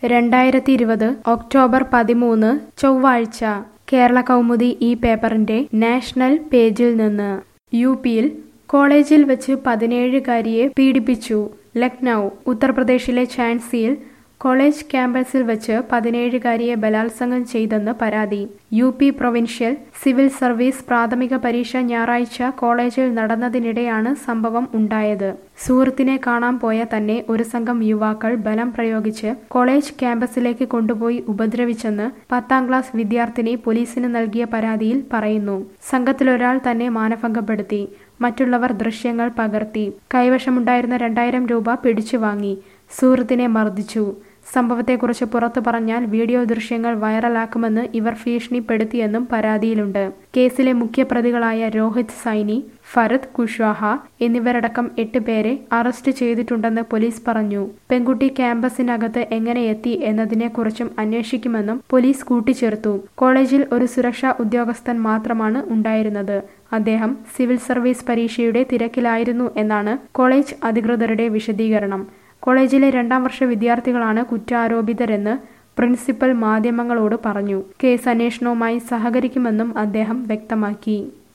രണ്ടായിരത്തി ഇരുപത് ഒക്ടോബർ പതിമൂന്ന് ചൊവ്വാഴ്ച കേരള കൗമുദി ഈ പേപ്പറിന്റെ നാഷണൽ പേജിൽ നിന്ന് യു പിയിൽ കോളേജിൽ വെച്ച് പതിനേഴുകാരിയെ പീഡിപ്പിച്ചു ലക്നൗ ഉത്തർപ്രദേശിലെ ഝാൻസിയിൽ കോളേജ് ക്യാമ്പസിൽ വെച്ച് പതിനേഴുകാരിയെ ബലാത്സംഗം ചെയ്തെന്ന് പരാതി U P provincial civil service പ്രാഥമിക പരീക്ഷ ഞായറാഴ്ച കോളേജിൽ നടന്നതിനിടെയാണ് സംഭവം ഉണ്ടായത് സുഹൃത്തിനെ കാണാൻ പോയ തന്നെ ഒരു സംഘം യുവാക്കൾ ബലം പ്രയോഗിച്ച് കോളേജ് ക്യാമ്പസിലേക്ക് കൊണ്ടുപോയി ഉപദ്രവിച്ചെന്ന് പത്താം ക്ലാസ് വിദ്യാർത്ഥിനി പോലീസിന് നൽകിയ പരാതിയിൽ പറയുന്നു സംഘത്തിലൊരാൾ തന്നെ മാനഭംഗപ്പെടുത്തി മറ്റുള്ളവർ ദൃശ്യങ്ങൾ പകർത്തി കൈവശമുണ്ടായിരുന്ന രണ്ടായിരം രൂപ പിടിച്ചു വാങ്ങി സുഹൃത്തിനെ മർദ്ദിച്ചു സംഭവത്തെക്കുറിച്ച് പുറത്തു പറഞ്ഞാൽ വീഡിയോ ദൃശ്യങ്ങൾ വൈറലാക്കുമെന്ന് ഇവർ ഭീഷണിപ്പെടുത്തിയെന്നും പരാതിയിലുണ്ട് കേസിലെ മുഖ്യപ്രതികളായ രോഹിത് സൈനി ഫരദ് കുഷ്വാഹ എന്നിവരടക്കം എട്ട് പേരെ അറസ്റ്റ് ചെയ്തിട്ടുണ്ടെന്ന് പോലീസ് പറഞ്ഞു പെൺകുട്ടി ക്യാമ്പസിനകത്ത് എങ്ങനെ എത്തി എന്നതിനെക്കുറിച്ചും അന്വേഷിക്കുമെന്നും പോലീസ് കൂട്ടിച്ചേർത്തു കോളേജിൽ ഒരു സുരക്ഷാ ഉദ്യോഗസ്ഥൻ മാത്രമാണ് ഉണ്ടായിരുന്നത് അദ്ദേഹം സിവിൽ സർവീസ് പരീക്ഷയുടെ തിരക്കിലായിരുന്നു എന്നാണ് കോളേജ് അധികൃതരുടെ വിശദീകരണം കോളേജിലെ രണ്ടാം വർഷ വിദ്യാർത്ഥികളാണ് കുറ്റാരോപിതരെന്ന് പ്രിൻസിപ്പൽ മാധ്യമങ്ങളോട് പറഞ്ഞു കേസ് അന്വേഷണവുമായി സഹകരിക്കുമെന്നും അദ്ദേഹം വ്യക്തമാക്കി